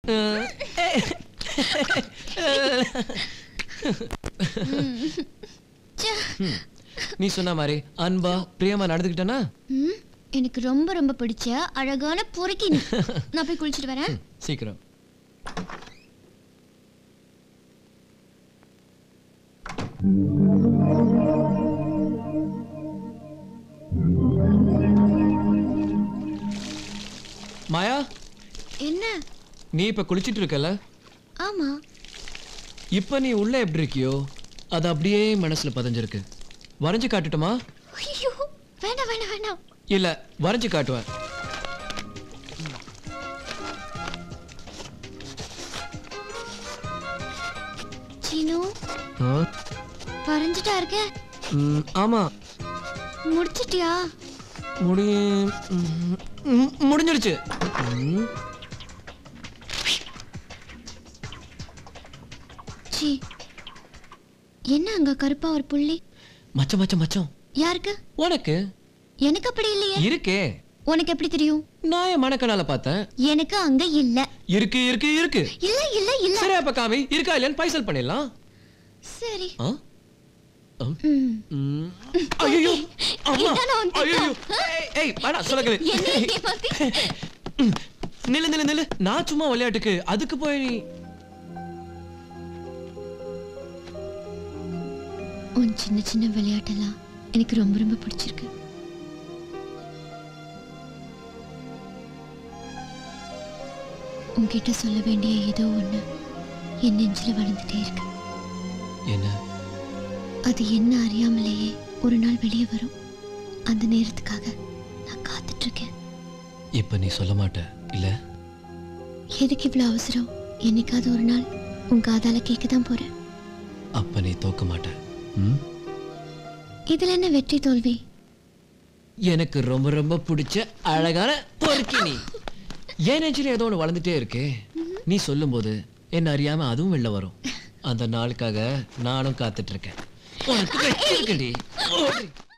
நீ சொன்ன மாதிரி அன்பா பிரியமா நடந்துக்கிட்டனா ம், எனக்கு ரொம்ப ரொம்ப பிடிச்ச அழகான பொறுக்கி நீ நான் போய் குளிச்சிட்டு வரேன் சீக்கிரம் மாயா என்ன நீ இப்ப குளிச்சிட்டு இருக்கல ஆமா இப்ப நீ உள்ள எப்படி இருக்கியோ அது அப்படியே மனசுல பதிஞ்சிருக்கு வரைஞ்சு காட்டுட்டுமா ஐயோ வேண்டாம் வேண்டாம் வேண்டாம் இல்ல வரைஞ்சு காட்டுவேன் சீனு ஆ? வரைஞ்சிட்டா இருக்க ம், ஆமா முடிச்சிட்டியா முடி ம், ம், முடிஞ்சிருச்சு ம், சீ என்ன அங்க கருப்பா ஒரு புள்ளி மச்சம் மச்சம் மச்சம் யாருக்கு உனக்கு எனக்கு அப்படி இல்லையே இருக்கே உனக்கு எப்படி தெரியும் நான் என் மனக்கனால பார்த்தேன் எனக்கு அங்க இல்ல இருக்கு இருக்கு இருக்கு இல்ல இல்ல இல்ல சரி அப்ப காமி இருக்கா இல்லையான்னு பைசல் பண்ணிடலாம் சரி ஆ? ஆ? ம். ம். ஐயையோ, அம்மா. இதானே உன் திட்டம்? ஐயையோ. ஏய், ஏய், வேணாம், சொல்லக்கவே. என்ன ஏமாத்தி? ம். நில்லு நில்லு நில்லு நான் சும்மா விளையாட்டுக்கு அதுக்கு போய் நீ உன் சின்ன சின்ன விளையாட்டெல்லாம் எனக்கு ரொம்ப ரொம்ப பிடிச்சிருக்கு உன்கிட்ட சொல்ல வேண்டிய ஏதோ ஒண்ணு என் நெஞ்சில வளர்ந்துட்டே இருக்கு என்ன அது என்ன அறியாமலேயே ஒரு நாள் வெளியே வரும் அந்த நேரத்துக்காக நான் காத்துட்டு இருக்கேன் இப்ப நீ சொல்ல மாட்ட இல்ல எதுக்கு இவ்வளவு அவசரம் என்னைக்காவது ஒரு நாள் உன் காதால கேட்க தான் போறேன் அப்ப நீ தோக்க மாட்ட ம்? இதுல என்ன வெற்றி தோல்வி எனக்கு ரொம்ப ரொம்ப பிடிச்ச அழகான பொறுக்கி நீ என் நெஞ்சில ஏதோ ஒன்று வளர்ந்துட்டே இருக்கே நீ சொல்லும்போது என்ன அறியாம அதுவும் வெளில வரும் அந்த நாளுக்காக நானும் காத்துட்டு இருக்கேன் உனக்கு வெற்றி இருக்குடி ஓடி.